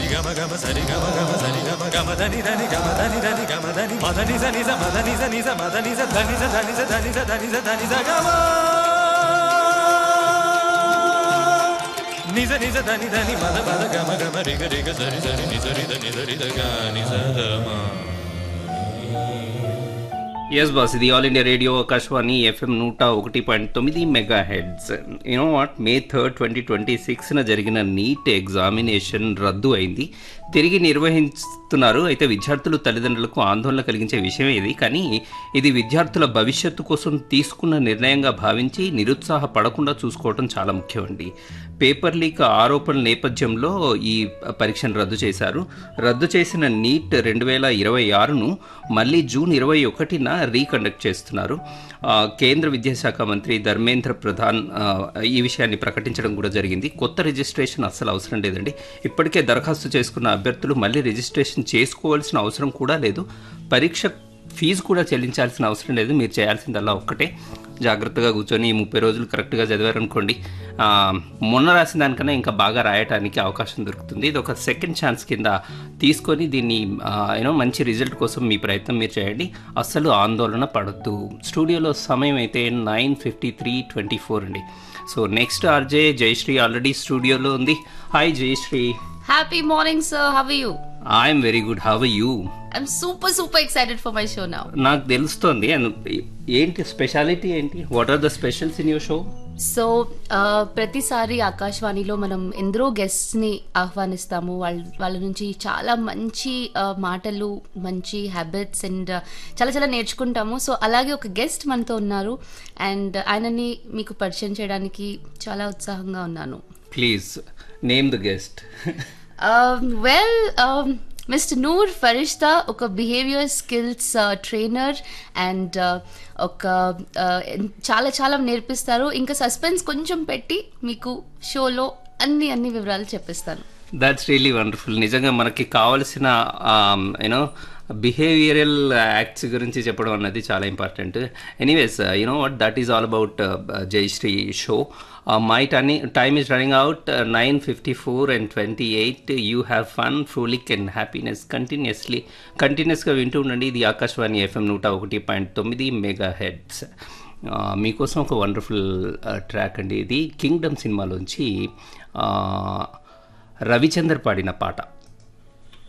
గమ గమ సరి గమ గమ సరి గమ గమ దని దని గమ దని దని గమ దని మదని సని స మదని సని స మదని స ధని స ధని స ధని స ధని స ధని స గమ నిజ నిజ ధని ధని మద మద గమ గమ రిగ రిగ సరి సరి నిజ రిద నిజ రిద గా నిజ గమ ఎస్ బాస్ ఇది All India Radio Akashvani FM నూట ఒకటి పాయింట్ తొమ్మిది megahertz you know what May third twenty twenty సిక్స్న జరిగిన నీట్ ఎగ్జామినేషన్ రద్దు అయింది తిరిగి నిర్వహిస్తున్నారు అయితే విద్యార్థులు తల్లిదండ్రులకు ఆందోళన కలిగించే విషయం ఇది కానీ ఇది విద్యార్థుల భవిష్యత్తు కోసం తీసుకున్న నిర్ణయంగా భావించి నిరుత్సాహపడకుండా చూసుకోవడం చాలా ముఖ్యం అండి పేపర్ లీక్ ఆరోపణల నేపథ్యంలో ఈ పరీక్షను రద్దు చేశారు రద్దు చేసిన నీట్ రెండు వేల ఇరవై ఆరును మళ్ళీ జూన్ ఇరవై ఒకటిన రీకండక్ట్ చేస్తున్నారు ఆ, కేంద్ర విద్యాశాఖ మంత్రి ధర్మేంద్ర ప్రధాన్ ఆ, ఈ విషయాన్ని ప్రకటించడం కూడా జరిగింది కొత్త రిజిస్ట్రేషన్ అస్సలు అవసరం లేదండి ఇప్పటికే దరఖాస్తు చేసుకున్న అభ్యర్థులు మళ్ళీ రిజిస్ట్రేషన్ చేసుకోవాల్సిన అవసరం కూడా లేదు పరీక్ష ఫీజు కూడా చెల్లించాల్సిన అవసరం లేదు మీరు చేయాల్సిందల్లా ఒక్కటే జాగ్రత్తగా కూర్చొని ఈ ముప్పై రోజులు కరెక్ట్గా చదివారనుకోండి ఆ, మొన్న రాసిన దానికన్నా ఇంకా బాగా రాయటానికి అవకాశం దొరుకుతుంది ఇది ఒక సెకండ్ ఛాన్స్ కింద తీసుకొని దీన్ని యూనో మంచి రిజల్ట్ కోసం మీ ప్రయత్నం మీరు చేయండి అస్సలు ఆందోళన పడద్దు స్టూడియోలో సమయం అయితే nine fifty three twenty four అండి so next RJ Jayashree already స్టూడియోలో ఉంది hi Jayashree Happy morning, sir. How are you? I'm very good how you I'm super, super excited for my show now. నాకు తెలుస్తుంది and ఏంటి స్పెషాలిటీ ఏంటి what are the specials in your show so ప్రతిసారి ఆకాశవాణిలో మనం ఎందరో గెస్ట్స్ ని ఆహ్వానిస్తాము వాళ్ళ వాళ్ళ నుంచి చాలా మంచి uh, మాటలు మంచి హ్యాబిట్స్ అండ్ చాలా చాలా నేర్చుకుంటాము సో అలాగే ఒక గెస్ట్ మనతో ఉన్నారు అండ్ ఆయనని మీకు పరిచయం చేయడానికి చాలా ఉత్సాహంగా ఉన్నాను please name the guest well mister Noor Farishta ఒక బిహేవియర్ స్కిల్స్ ట్రైనర్ అండ్ ఒక uh, చాలా చాలా నేర్పిస్తారు ఇంకా సస్పెన్స్ కొంచెం పెట్టి మీకు షోలో అన్ని అన్ని వివరాలు చెప్పిస్తాను దాట్స్ రియలీ వండర్ఫుల్ నిజంగా మనకి కావలసిన యూనో బిహేవియరల్ యాక్ట్స్ గురించి చెప్పడం అన్నది చాలా important anyways you know what that is all about Jayashree show my turn time is running out nine fifty four and twenty eight you have fun frolic and happiness continuously కంటిన్యూస్గా వింటూ ఉండండి ఇది Akashvani FM నూట ఒకటి పాయింట్ తొమ్మిది మెగా హెడ్స్ మీకోసం ఒక wonderful track అండి ఇది కింగ్డమ్ సినిమాలోంచి ఆ, రవిచందర్ పాడిన పాట